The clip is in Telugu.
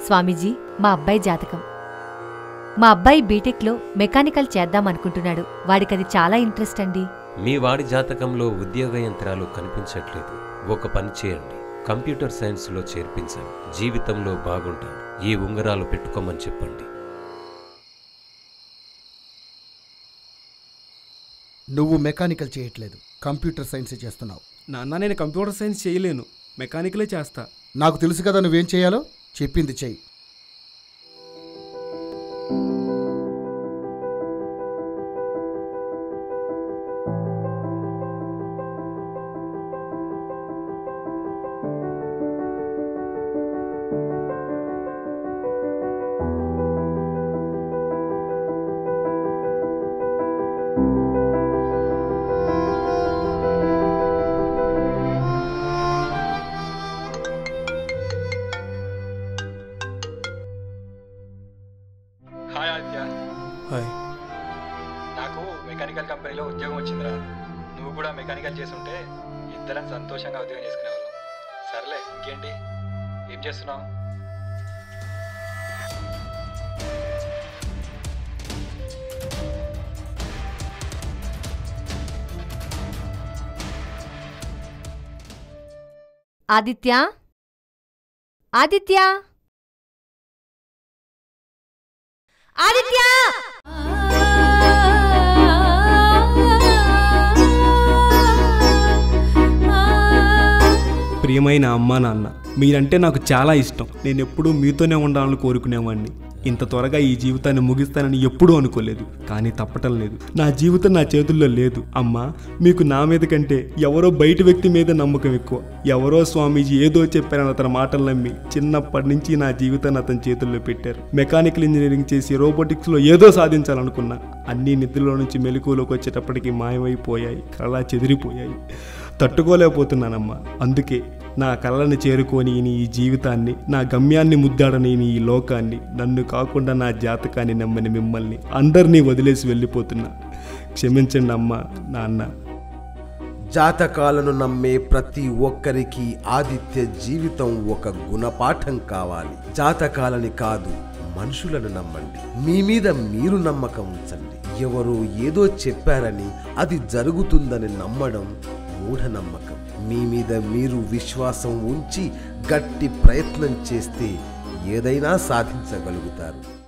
స్వామీజీ మా అబ్బాయి జాతకం మా అబ్బాయి బీటెక్లో మెకానికల్ చేద్దామనుకుంటున్నాడు వాడికది చాలా ఇంట్రెస్ట్ అండి మీ వాడి జాతకంలో ఉద్యోగ యంత్రాలు కనిపించట్లేదు ఒక పని చేయండి కంప్యూటర్ సైన్స్లో చేర్పించండి జీవితంలో బాగుంటాడు ఈ ఉంగరాలు పెట్టుకోమని చెప్పండి నువ్వు మెకానికల్ చేయట్లేదు కంప్యూటర్ సైన్స్ చేస్తున్నావు నాన్న నేను కంప్యూటర్ సైన్స్ చేయలేను మెకానికలే చేస్తా నాకు తెలుసు కదా నువ్వేం చేయాలో చెప్పింది చెయ్యి హాయ్ ఆదిత్య హాయ్ నాకు మెకానికల్ కంపెనీలో ఉద్యోగం వచ్చిందిరా నువ్వు కూడా మెకానికల్ చేసుంటే ఇద్దరం సంతోషంగా ఉద్యోగం చేసుకునేవాళ్ళం సర్లే ఇంకేంటి ఏం చేస్తున్నావు ఆదిత్య ఆదిత్య ఆదిత్య ప్రియమైన అమ్మా నాన్న మీరంటే నాకు చాలా ఇష్టం నేను ఎప్పుడూ మీతోనే ఉండాలని కోరుకునేవాడిని ఇంత త్వరగా ఈ జీవితాన్ని ముగిస్తానని ఎప్పుడూ అనుకోలేదు కానీ తప్పటం లేదు నా జీవితం నా చేతుల్లో లేదు అమ్మా మీకు నా మీద కంటే ఎవరో బయట వ్యక్తి మీద నమ్మకం ఎక్కువ ఎవరో స్వామీజీ ఏదో చెప్పారని అతని మాటలు నమ్మి చిన్నప్పటి నుంచి నా జీవితాన్ని అతని చేతుల్లో పెట్టారు మెకానికల్ ఇంజనీరింగ్ చేసి రోబోటిక్స్లో ఏదో సాధించాలనుకున్నా అన్ని నిద్రలో నుంచి మెలకువలోకి వచ్చేటప్పటికి మాయమైపోయాయి కళ చెదిరిపోయాయి తట్టుకోలేకపోతున్నానమ్మా అందుకే నా కళలను చేరుకొని ఈ జీవితాన్ని నా గమ్యాన్ని ముద్దాడని ఈ లోకాన్ని నన్ను కాకుండా నా జాతకాన్ని నమ్మని మిమ్మల్ని అందరినీ వదిలేసి వెళ్ళిపోతున్నా క్షమించండి అమ్మా నాన్న జాతకాలను నమ్మే ప్రతి ఒక్కరికి ఆదిత్య జీవితం ఒక గుణపాఠం కావాలి జాతకాలని కాదు మనుషులను నమ్మండి మీ మీద మీరు నమ్మకం ఉంచండి ఎవరో ఏదో చెప్పారని అది జరుగుతుందని నమ్మడం మూఢనమ్మకం మీ మీద మీరు విశ్వాసం ఉంచి గట్టి ప్రయత్నం చేస్తే ఏదైనా సాధించగలుగుతారు